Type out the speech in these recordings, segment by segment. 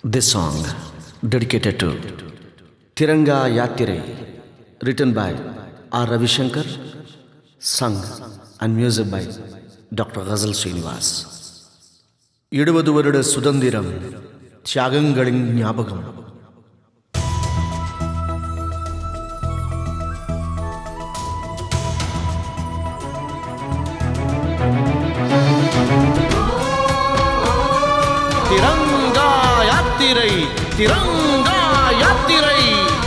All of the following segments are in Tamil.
This song dedicated to Tiranga Yatire, written by R. Ravishankar, sung and music by Dr. Ghazal Srinivas. எழுபது வருட சுதந்திரம் தியாகங்களின் ஞாபகம் திரங்கா யாத்திரை திரங்கா யாத்திரை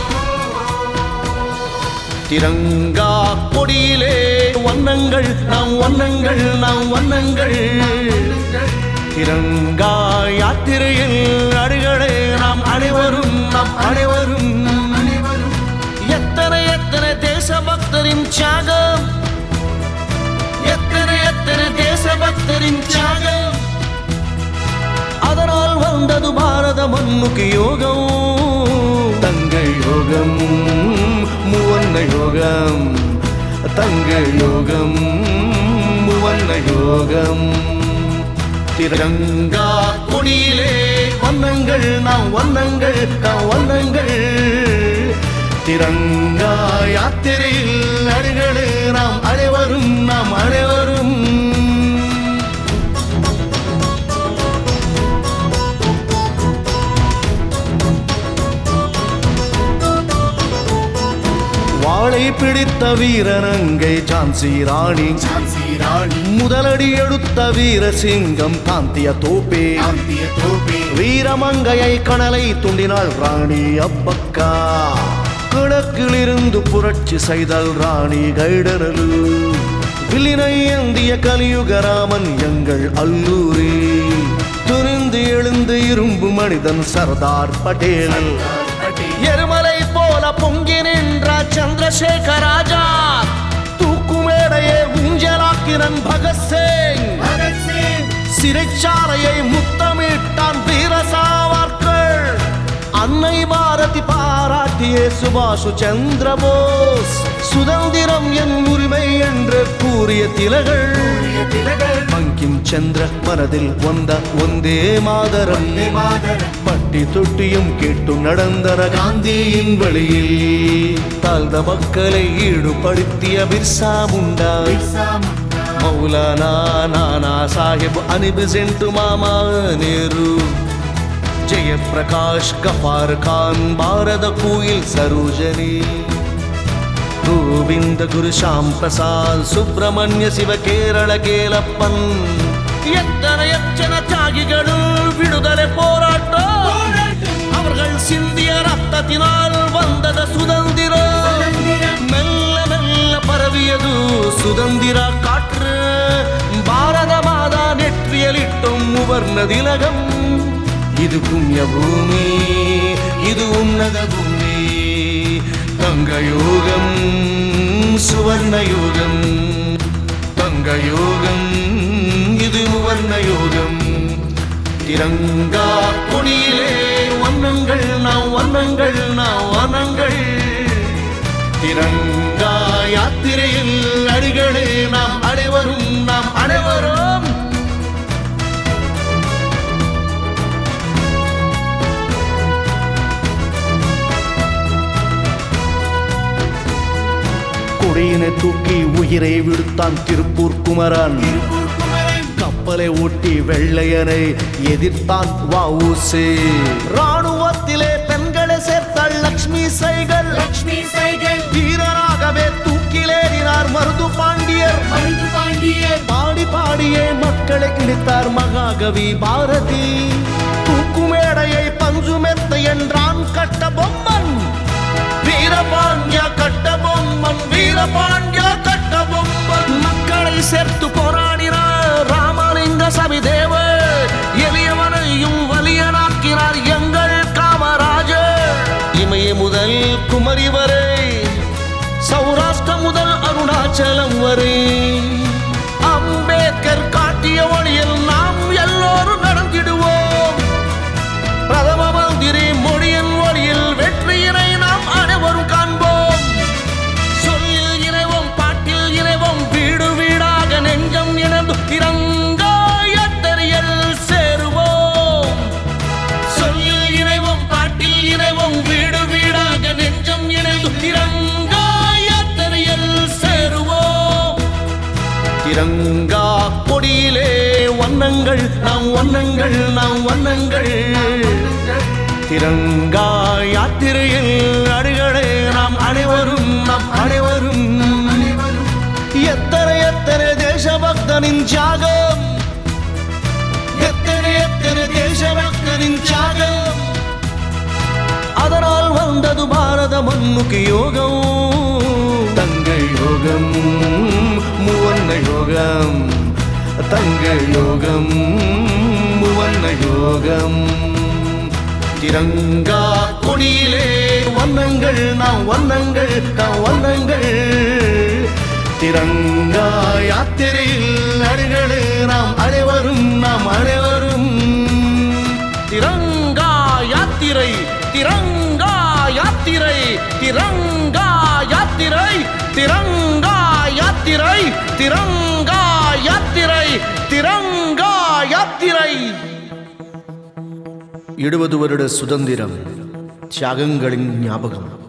திரங்கா கொடியிலே வண்ணங்கள் நாம் வண்ணங்கள் நாம் வண்ணங்கள் திரங்கா யாத்திரையில் அடிகளே நாம் அனைவரும் நாம் அனைவரும் எத்தனை எத்தனை தேசபக்தரின் தியாகம் எத்தனை எத்தனை தேசபக்தரின் தியாகம் அதனால் வந்தது பாரத மண்ணுக்கு யோகம் தங்கள் யோகம் மூவண்ண யோகம் தங்கள் யோகம் மூவண்ண யோகம் திரங்கா கொடியிலே வண்ணங்கள் நாம் வண்ணங்கள் நாம் வண்ணங்கள் திரங்கா யாத்திரையில் அடிகளே நாம் அனைவரும் நாம் அனைவரும் வாளை பிடித்த வீரனங்கை ஜான்சி ராணி ఝాన్సీ రాణి முதலடி எடுத்த வீர சிங்கம் காந்திய தோப்பே కాంతియ తోపే வீரமங்கையை கணலை துண்டினாள் ராணி அப்பக்கா கிழக்கிலிருந்து புரட்சி செய்தல் ராணி கைடனலு வில்லினை ஏந்திய கலியுகராமன் எங்கள் அல்லூரி துணிந்து எழுந்து இரும்பு மனிதன் சர்தார் பட்டேல் எருமலை போல பொங்கி நின்ற சந்திரசேகர் ராஜா தூக்குமேடையே ஊஞ்சலாக்கினன் பகத்சிங் భగత్ సింగ్ சிறைச்சாலையை முத்தமிட்டான் வீர சாவர்கர் அன்னை பாரதி பாராட்டிய சுபாஷ் சந்திர போஸ் சுதந்திரம் என் உரிமை என்று கூறிய திலகள் తిలగల్ பங்கிம் சந்திர மனதில் வந்த ஒந்தே மாதரம் మాదరం பட்டி தொட்டியும் கேட்டு நடந்தன காந்தியின் வழியில் தாழ்ந்த மக்களை ஈடுபடுத்திய பிர்சா முண்டா బిర్సా ముండా మౌలానా నానా సాహెబ్ అని బిజెంటు మామా నేరు జయప్రకాష్ గఫార్ ఖాన్ భారత కూయిల్ సరోజని గోవింద గురు శ్యామ్ ప్రసాద్ సుಬ್ರಹ್ಮಣ್ಯ ಶಿವ ಕೇರಳ ಕೇಲಪ್ಪನ್ எத்தனை எத்தனை தியாகிகளும் விடுதலை போராட்டம் அவர்கள் சிந்திய ரத்தத்தினால் வந்தது சுதந்திரம் மெல்ல மெல்ல பரவியது சுதந்திர காற்று பாரத மாதா நெற்றியலிட்டும் உவர்ண திலகம் இது புண்ணிய பூமி இது உன்னத பூமி தங்க யோகம் சுவர்ண யோகம் தங்க யோகம் இது உவர்ண யோகம் திரங்கா கொடியிலே வண்ணங்கள் நாம் வண்ணங்கள் நாம் வண்ணங்கள் திரங்கா யாத்திரையில் அடிகளே நாம் அனைவரும் நாம் அனைவரும் கொடியினை தூக்கி உயிரை விடுத்தான் திருப்பூர் குமரன் கப்பலை ஓட்டி வெள்ளையனை எதிர்த்தான் வஉசி ராணுவத்திலே பெண்களை சேர்த்தாள் லக்ஷ்மி சைகள் లక్ష్మీ సైగల్ வீரராகவே தூக்கிலேறினார் மருது பாண்டியர் మరుదు పాండియర్ பாடி பாடியே மக்களை இணைத்தார் மகாகவி பாரதி தூக்குமேடையை பஞ்சுமெத்த என்றான் கட்ட பொம்மன் வீரபாண்டிய கட்ட பொம்மன் வீரபாண்டிய கட்ட பொம்மன் மக்களை சேர்த்து போராடினார் ராமலிங்க சபிதேவர் எளியவனையும் வலியனாக்கினார் எங்கள் காமராஜர் இமய முதல் குமரி வரை சௌராஷ்டிரம் முதல் அருணாச்சலம் வரை அம்பேத்கர் காட்டிய வழியில் நாம் எல்லோரும் நடந்திடுவோம் பிரதம மந்திரி மொழியின் வழியில் வெற்றியினை நாம் அனைவரும் காண்போம் சொல்லில் இணைவோம் பாட்டில் இணைவோம் வீடு வீடாக நெஞ்சம் இணைந்து இறங்காயத்தறியல் சேருவோம் சொல்லில் திரங்கா கொடியிலே வண்ணங்கள் நாம் வண்ணங்கள் நாம் வண்ணங்கள் திரங்கா யாத்திரையில் அடிகளே நாம் அனைவரும் நாம் அனைவரும் எத்தனை எத்தனை தேசபக்தனின் தியாகம் எத்தனை எத்தனை தேசபக்தனின் தியாகம் அதனால் வந்தது பாரத மண்ணுக்கு யோகம் தங்கள் யோகம் மூவண்ண யோகம் தங்கள் யோகம் மூவண்ண யோகம் திரங்கா கொடியிலே வண்ணங்கள் நாம் வண்ணங்கள் நாம் வண்ணங்கள் திரங்கா யாத்திரையில் அடிகளே நாம் அனைவரும் நாம் அனைவரும் திரங்கா யாத்திரை திரங்கா யாத்திரை திரங்கா யாத்திரை திரங்கா யாத்திரை திரங்கா யாத்திரை திரங்கா யாத்திரை எழுபது வருட சுதந்திரம் தியாகங்களின் ஞாபகம்